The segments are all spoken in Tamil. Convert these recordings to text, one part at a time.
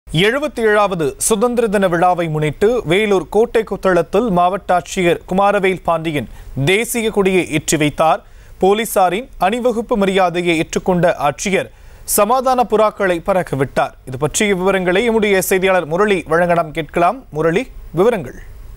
எழுபத்தி ஏழாவது சுதந்திர தின விழாவை முன்னிட்டு வேலூர் கோட்டை கொத்தளத்தில் மாவட்ட ஆட்சியர் குமாரவேல் பாண்டியன் தேசிய கொடியை ஏற்றி வைத்தார் போலீசாரின் அணிவகுப்பு மரியாதையை ஏற்றுக்கொண்ட ஆட்சியர் சமாதான புறாக்களை பறக்க விட்டார் இது பற்றிய விவரங்களை எம்முடைய செய்தியாளர் முரளி வழங்க நாம் கேட்கலாம் முரளி விவரங்கள்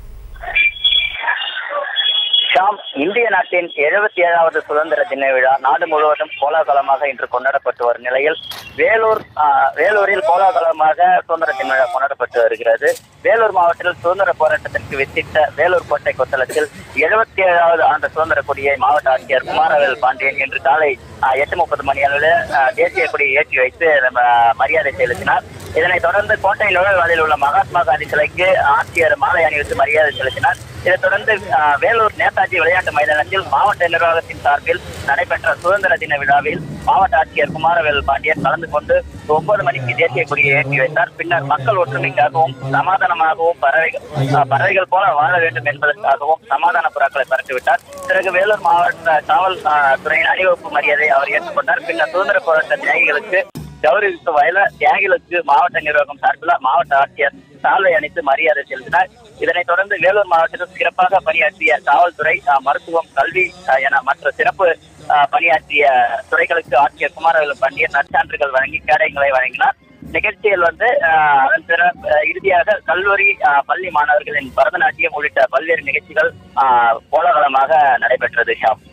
ஷாம் இந்திய நாட்டின் எழுபத்தி ஏழாவது சுதந்திர தின விழா நாடு முழுவதும் கோலாகலமாக இன்று கொண்டாடப்பட்டு வரும் நிலையில் வேலூர் ஆஹ், வேலூரில் கோலாகலமாக சுதந்திர தின விழா கொண்டாடப்பட்டு வருகிறது வேலூர் மாவட்டத்தில் சுதந்திர போராட்டத்திற்கு வித்திட்ட வேலூர் கோட்டை கொத்தளத்தில் எழுபத்தி ஏழாவது ஆண்டு சுதந்திர கொடியை மாவட்ட ஆட்சியர் குமாரவேல் பாண்டியன் இன்று காலை ஆஹ், எட்டு முப்பது மணி அளவில் ஆஹ், தேசிய கொடியை ஏற்றி வைத்து நம்ம மரியாதை செலுத்தினார் இதனைத் தொடர்ந்து கோட்டை நுழைவாயில் உள்ள மகாத்மா காந்தி சிலைக்கு ஆட்சியர் மாலை அணிவித்து மரியாதை செலுத்தினார் இதைத் தொடர்ந்து ஆஹ், வேலூர் நேதாஜி விளையாட்டு மைதானத்தில் மாவட்ட நிர்வாகத்தின் சார்பில் நடைபெற்ற சுதந்திர தின விழாவில் மாவட்ட ஆட்சியர் குமாரவேல் பாண்டியன் கலந்து கொண்டு ஒன்பது மணிக்கு தேசிய கொடியை ஏற்றி வைத்தார் பின்னர் மக்கள் ஒற்றுமைக்காகவும் சமாதானமாகவும் பறவைகள் ஆஹ், பறவைகள் போல வாழ வேண்டும் என்பதற்காகவும் சமாதான புறாக்களை பறந்துவிட்டார் பிறகு வேலூர் மாவட்ட காவல் ஆஹ், துறையின் அணிவகுப்பு மரியாதை அவர் ஏற்றுக்கொண்டார் பின்னர் சுதந்திர போராட்ட தியாகிகளுக்கு கௌரவித்த வயல தியாகிகளுக்கு மாவட்ட நிர்வாகம் சார்பில் மாவட்ட ஆட்சியர் சால்வை அணித்து மரியாதை செலுத்தினார் இதனைத் தொடர்ந்து வேலூர் மாவட்டத்தில் சிறப்பாக பணியாற்றிய காவல்துறை அஹ், மருத்துவம் கல்வி அஹ், என மற்ற சிறப்பு அஹ், பணியாற்றிய துறைகளுக்கு ஆட்சியர் குமாரவேலு பாண்டியன் நற்சான்றுகள் வழங்கி கேடயங்களை வழங்கினார் நிகழ்ச்சியில் வந்து அஹ், அதன் பிற அஹ், இறுதியாக கல்லூரி அஹ், பள்ளி மாணவர்களின் பரதநாட்டியம் உள்ளிட்ட பல்வேறு நிகழ்ச்சிகள் அஹ், கோலாகலமாக நடைபெற்றது ஷாப்